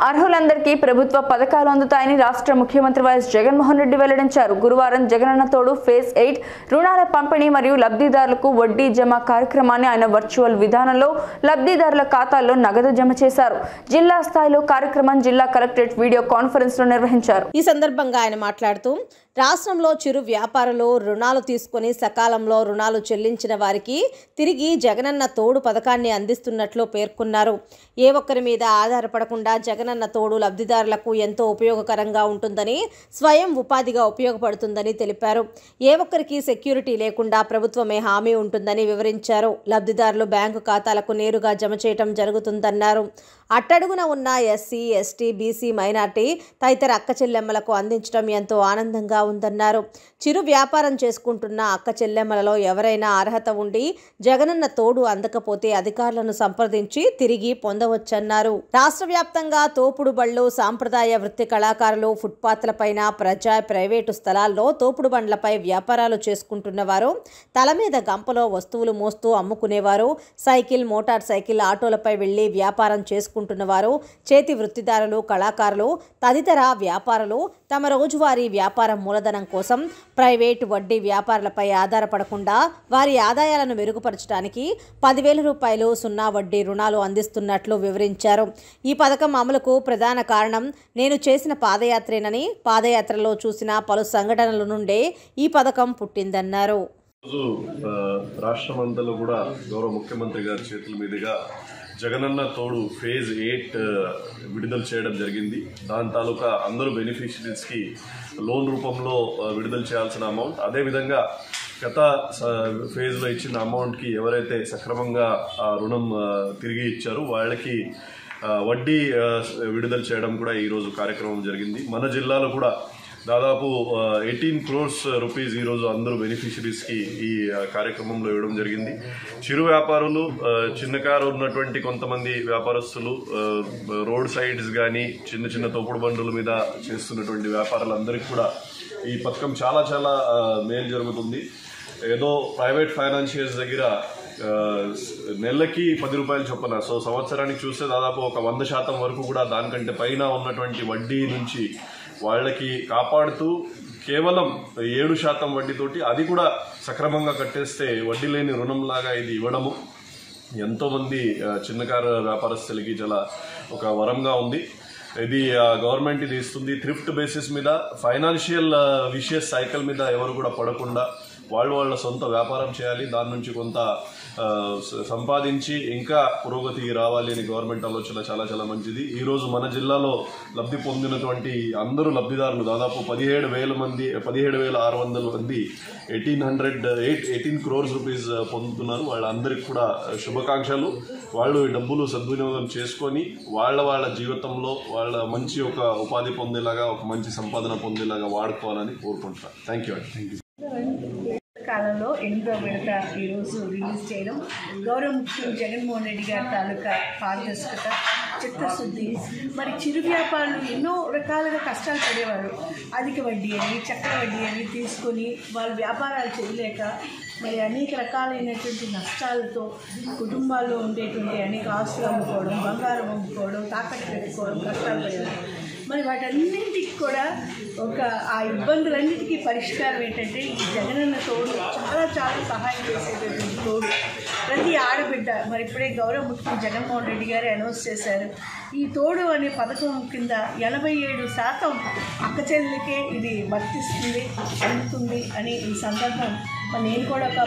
అర్హులందరికీ ప్రభుత్వ పథకాలు అందుతాయని రాష్ట్ర ముఖ్యమంత్రి వైఎస్ జగన్మోహన్ రెడ్డి వెల్లడించారు గురువారం జగనన్న తోడు ఫేజ్ ఎయిట్ రుణాల పంపిణీ మరియు లబ్ధిదారులకు వడ్డీ జమ కార్యక్రమాన్ని ఆయన వర్చువల్ విధానంలో లబ్ధిదారుల ఖాతాల్లో నగదు జమ చేశారు జిల్లా స్థాయిలో కార్యక్రమం జిల్లా కలెక్టరేట్ వీడియో కాన్ఫరెన్స్ లో నిర్వహించారు ఈ సందర్భంగా ఆయన మాట్లాడుతూ రాష్ట్రంలో చిరు వ్యాపారులు రుణాలు తీసుకొని సకాలంలో రుణాలు చెల్లించిన వారికి తిరిగి జగనన్న తోడు పథకాన్ని అందిస్తున్నట్లు పేర్కొన్నారు ఏ ఒక్కరి మీద ఆధారపడకుండా జగనన్న తోడు లబ్ధిదారులకు ఎంతో ఉపయోగకరంగా ఉంటుందని స్వయం ఉపాధిగా ఉపయోగపడుతుందని తెలిపారు ఏ ఒక్కరికి సెక్యూరిటీ లేకుండా ప్రభుత్వమే హామీ ఉంటుందని వివరించారు లబ్ధిదారులు బ్యాంకు ఖాతాలకు నేరుగా జమ చేయటం జరుగుతుందన్నారు అట్టడుగున ఉన్న ఎస్సీ ఎస్టీ బీసీ మైనార్టీ తదితర అక్క చెల్లెమ్మలకు అందించడం ఎంతో ఆనందంగా ఉందన్నారు చిరు వ్యాపారం చేసుకుంటున్న అక్క చెల్లెమ్మలలో ఎవరైనా అర్హత ఉండి జగనన్న తోడు అందకపోతే అధికారులను సంప్రదించి తిరిగి పొందవచ్చన్నారు రాష్ట్ర వ్యాప్తంగా తోపుడు బళ్ళు సాంప్రదాయ వృత్తి కళాకారులు ఫుట్పాత్లపైన ప్రజా ప్రైవేటు స్థలాల్లో తోపుడు బండ్లపై వ్యాపారాలు చేసుకుంటున్న వారు తల మీద గంపలో వస్తువులు మోస్తూ అమ్ముకునేవారు సైకిల్ మోటార్ సైకిల్ ఆటోలపై వెళ్లి వ్యాపారం చేసుకుంటున్న వారు చేతి వృత్తిదారులు కళాకారులు తదితర వ్యాపారులు తమ రోజువారీ వ్యాపారం మూలధనం కోసం ప్రైవేటు వడ్డీ వ్యాపారులపై ఆధారపడకుండా వారి ఆదాయాలను మెరుగుపరచడానికి పదివేల రూపాయలు సున్నా వడ్డీ రుణాలు అందిస్తున్నట్లు వివరించారు ఈ పథకం అమలుకు ప్రధాన కారణం నేను చేసిన పాదయాత్రేనని పాదయాత్రలో చూసిన పలు సంఘటనల నుండే ఈ పథకం పుట్టిందన్నారు రోజు ఆ, రాష్ట్రమంతలో కూడా గౌరవ ముఖ్యమంత్రి గారి చేతుల మీదుగా జగనన్న తోడు ఫేజ్ ఎయిట్ ఆ, విడుదల చేయడం జరిగింది దాని తాలూకా అందరూ బెనిఫిషరీస్కి లోన్ రూపంలో ఆ, విడుదల చేయాల్సిన అమౌంట్ అదేవిధంగా గత స- ఫేజ్లో ఇచ్చిన అమౌంట్కి ఎవరైతే సక్రమంగా ఆ రుణం ఆ, తిరిగి ఇచ్చారో వాళ్ళకి ఆ, వడ్డీ ఆ, విడుదల చేయడం కూడా ఈరోజు కార్యక్రమం జరిగింది మన జిల్లాలో కూడా దాదాపు ఎయిటీన్ క్రోర్స్ రూపీస్ ఈరోజు అందరూ బెనిఫిషరీస్కి ఈ ఆ, కార్యక్రమంలో ఇవ్వడం జరిగింది చిరు వ్యాపారులు ఆ, చిన్నకారు ఉన్నటువంటి కొంతమంది వ్యాపారస్తులు ఆ, రోడ్ సైడ్స్ కానీ చిన్న చిన్న తోపుడు బండుల మీద చేస్తున్నటువంటి వ్యాపారులందరికీ కూడా ఈ పథకం చాలా చాలా ఆ, మేలు జరుగుతుంది ఏదో ప్రైవేట్ ఫైనాన్షియర్స్ దగ్గర ఆ, నెలకి పది రూపాయలు చొప్పున సో సంవత్సరానికి చూస్తే దాదాపు ఒక వంద శాతం వరకు కూడా దానికంటే పైన ఉన్నటువంటి వడ్డీ నుంచి వాళ్ళకి కాపాడుతూ కేవలం ఏడు శాతం వడ్డీతోటి అది కూడా సక్రమంగా కట్టేస్తే వడ్డీ లేని రుణంలాగా ఇది ఇవ్వడము ఎంతో మంది ఆ, చిన్నకారు వ్యాపారస్తులకి చాలా ఒక వరంగా ఉంది ఇది ఆ, గవర్నమెంట్ ఇది ఇస్తుంది థ్రిఫ్ట్ బేసిస్ మీద ఫైనాన్షియల్ విషయస్ సైకిల్ మీద ఎవరు కూడా పడకుండా వాళ్ళు వాళ్ళ సొంత వ్యాపారం చేయాలి దాని నుంచి కొంత ఆ, స- సంపాదించి ఇంకా పురోగతి రావాలి అని గవర్నమెంట్ ఆలోచన చాలా చాలా మంచిది ఈ రోజు మన జిల్లాలో లబ్ధి పొందినటువంటి అందరూ లబ్ధిదారులు దాదాపు పదిహేడు వేల మంది పదిహేడు వేల ఆరు వందల మంది eighteen hundred eight eighteen crores rupees పొందుతున్నారు వాళ్ళందరికీ కూడా శుభాకాంక్షలు వాళ్ళు ఈ డబ్బులు సద్వినియోగం చేసుకొని వాళ్ళ వాళ్ళ జీవితంలో వాళ్ళ మంచి ఒక ఉపాధి పొందేలాగా ఒక మంచి సంపాదన పొందేలాగా వాడుకోవాలని కోరుకుంటున్నాను థ్యాంక్ యూ అండి థ్యాంక్ యూ కాలంలో ఎనిమిదో విడత ఈరోజు రిలీజ్ చేయడం గౌరవ ముఖ్యమంత్రి జగన్మోహన్ రెడ్డి గారి తాలూకా పారదర్శకత చిత్తశుద్ధి మరి చిరు వ్యాపారులు ఎన్నో రకాలుగా కష్టాలు పడేవారు అధిక వడ్డీ అని చక్ర వడ్డీ అని తీసుకొని వాళ్ళు వ్యాపారాలు చేయలేక మరి అనేక రకాలైనటువంటి నష్టాలతో కుటుంబాల్లో ఉండేటువంటి అనేక ఆస్తులు అమ్ముకోవడం బంగారం అమ్ముకోవడం తాకట్టు పెట్టుకోవడం కష్టాలు పడేవారు మరి వాటన్నింటికి కూడా ఒక ఆ ఇబ్బందులన్నిటికీ పరిష్కారం ఏంటంటే ఈ జగనన్న తోడు చాలా చాలా సహాయం చేసేటటువంటి తోడు ప్రతి ఆడబిడ్డ మరి ఇప్పుడే గౌరవ ముఖ్యమంత్రి జగన్మోహన్ రెడ్డి గారు అనౌన్స్ చేశారు ఈ తోడు అనే పథకం కింద ఎనభై ఏడు శాతం అక్క చెల్లెలకే ఇది వర్తిస్తుంది అందుతుంది అని ఈ సందర్భం మరి నేను కూడా ఒక